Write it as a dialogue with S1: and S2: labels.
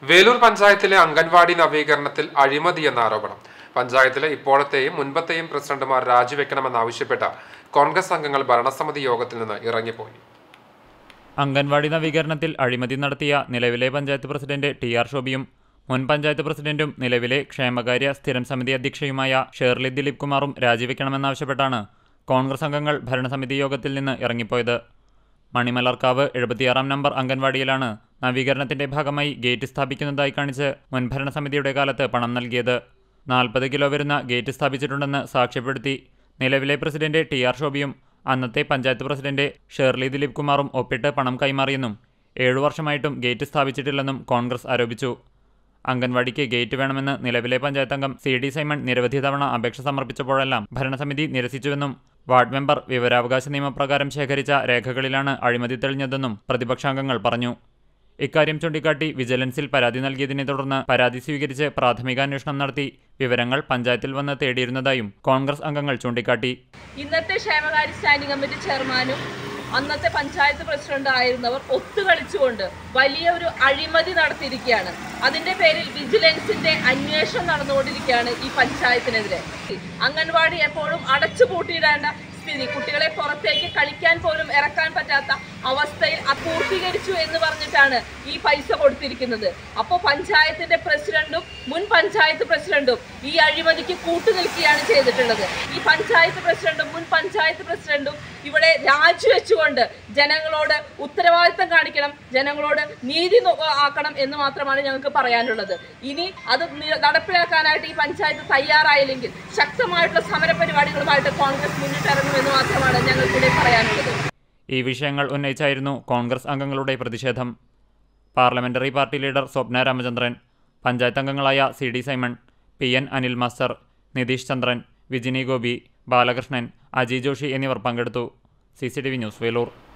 S1: വേലൂർ പഞ്ചായത്തിലെ അംഗൻവാടി നവീകരണത്തിൽ അഴിമതി എന്ന ആരോപണം പഞ്ചായത്തിലെ ഇപ്പോഴത്തെയും മുൻപത്തെയും പ്രസിഡന്റുമാർ രാജിവെക്കണമെന്നാവശ്യപ്പെട്ട കോൺഗ്രസ് അംഗങ്ങൾ ഭരണസമിതി യോഗത്തിൽ നിന്ന് ഇറങ്ങിപ്പോയി
S2: അംഗൻവാടി നവീകരണത്തിൽ അഴിമതി നടത്തിയ നിലവിലെ പഞ്ചായത്ത് പ്രസിഡന്റ് ടി ആർ ശോഭിയും മുൻ പഞ്ചായത്ത് പ്രസിഡന്റും നിലവിലെ ക്ഷേമകാര്യ സ്ഥിരം സമിതി അധ്യക്ഷയുമായ ഷേർലി ദിലീപ് കുമാറും രാജിവെക്കണമെന്നാവശ്യപ്പെട്ടാണ് കോൺഗ്രസ് അംഗങ്ങൾ ഭരണസമിതി യോഗത്തിൽ നിന്ന് ഇറങ്ങിപ്പോയത് മണിമലർക്കാവ് എഴുപത്തിയാറാം നമ്പർ അംഗൻവാടിയിലാണ് നവീകരണത്തിന്റെ ഭാഗമായി ഗേറ്റ് സ്ഥാപിക്കുന്നതായി കാണിച്ച് മുൻ ഭരണസമിതിയുടെ കാലത്ത് പണം നൽകിയത് നാൽപ്പത് കിലോ വരുന്ന ഗേറ്റ് സ്ഥാപിച്ചിട്ടുണ്ടെന്ന് സാക്ഷ്യപ്പെടുത്തി നിലവിലെ പ്രസിഡന്റ് ടി ആർ ശോഭിയും അന്നത്തെ പഞ്ചായത്ത് പ്രസിഡന്റ് ഷേർലി ദിലീപ് കുമാറും ഒപ്പിട്ട് പണം കൈമാറിയെന്നും ഏഴു വർഷമായിട്ടും ഗേറ്റ് സ്ഥാപിച്ചിട്ടില്ലെന്നും കോൺഗ്രസ് ആരോപിച്ചു അംഗൻവാടിക്ക് ഗേറ്റ് വേണമെന്ന് നിലവിലെ പഞ്ചായത്ത് അംഗം സി ഡി സൈമൺ നിരവധി തവണ അപേക്ഷ സമർപ്പിച്ചപ്പോഴെല്ലാം ഭരണസമിതി നിരസിച്ചുവെന്നും വാർഡ് മെമ്പർ വിവരാവകാശ നിയമപ്രകാരം ശേഖരിച്ച രേഖകളിലാണ് അഴിമതി തെളിഞ്ഞതെന്നും പ്രതിപക്ഷാംഗങ്ങൾ പറഞ്ഞു ഇക്കാര്യം ചൂണ്ടിക്കാട്ടി വിജിലൻസിൽ പരാതി നൽകിയതിനെ തുടർന്ന് പരാതി സ്വീകരിച്ച് പ്രാഥമിക അന്വേഷണം നടത്തി വിവരങ്ങൾ പഞ്ചായത്തിൽ വന്ന് തേടിയിരുന്നതായും കോൺഗ്രസ് അംഗങ്ങൾ ചൂണ്ടിക്കാട്ടി
S3: ഇന്നത്തെ ക്ഷേമകാര്യ സ്റ്റാൻഡിംഗ് കമ്മിറ്റി ചെയർമാനും അന്നത്തെ പഞ്ചായത്ത് പ്രസിഡന്റ് ആയിരുന്നവർ ഒത്തുകളിച്ചുകൊണ്ട് വലിയ ഒരു അഴിമതി നടത്തിയിരിക്കുകയാണ് അതിന്റെ പേരിൽ വിജിലൻസിന്റെ അന്വേഷണം നടന്നുകൊണ്ടിരിക്കുകയാണ് ഈ പഞ്ചായത്തിനെതിരെ അംഗൻവാടി എപ്പോഴും അടച്ചുപൂട്ടിയിടേണ്ട സ്ഥിതി കുട്ടികളെ പുറത്തേക്ക് കളിക്കാൻ പോലും ഇറക്കാൻ പറ്റാത്ത അവസ്ഥയിൽ അപൂർത്തീകരിച്ചു എന്ന് പറഞ്ഞിട്ടാണ് ഈ പൈസ കൊടുത്തിരിക്കുന്നത് അപ്പോൾ പഞ്ചായത്തിന്റെ പ്രസിഡന്റും മുൻ പഞ്ചായത്ത് പ്രസിഡന്റും ഈ അഴിമതിക്ക് കൂട്ടുനിൽക്കുകയാണ് ചെയ്തിട്ടുള്ളത് ഈ പഞ്ചായത്ത് പ്രസിഡന്റും മുൻ പഞ്ചായത്ത് പ്രസിഡന്റും ഇവിടെ രാജിവെച്ചുകൊണ്ട് ജനങ്ങളോട് ഉത്തരവാദിത്തം കാണിക്കണം ജനങ്ങളോട് നീതി നോ- ആക്കണം എന്ന് മാത്രമാണ് ഞങ്ങൾക്ക് പറയാനുള്ളത് ഇനി അത് നി- നടപ്പിലാക്കാനായിട്ട് ഈ പഞ്ചായത്ത് തയ്യാറായില്ലെങ്കിൽ ശക്തമായിട്ടുള്ള സമരപരിപാടികളുമായിട്ട് കോൺഗ്രസ് മുന്നിട്ടിറങ്ങുമെന്ന് മാത്രമാണ് ഞങ്ങൾക്കിവിടെ പറയാനുള്ളത്
S2: ഈ വിഷയങ്ങൾ ഉന്നയിച്ചായിരുന്നു കോൺഗ്രസ് അംഗങ്ങളുടെ പ്രതിഷേധം parliamentary party leader Swapna Ramachandran panchayat അംഗങ്ങളായ C D Simon P N Anil master Nitish Chandran Vijini Gopi Balakrishnan Aji Joshi എന്നിവർ പങ്കെടുത്തു C C T V news Velur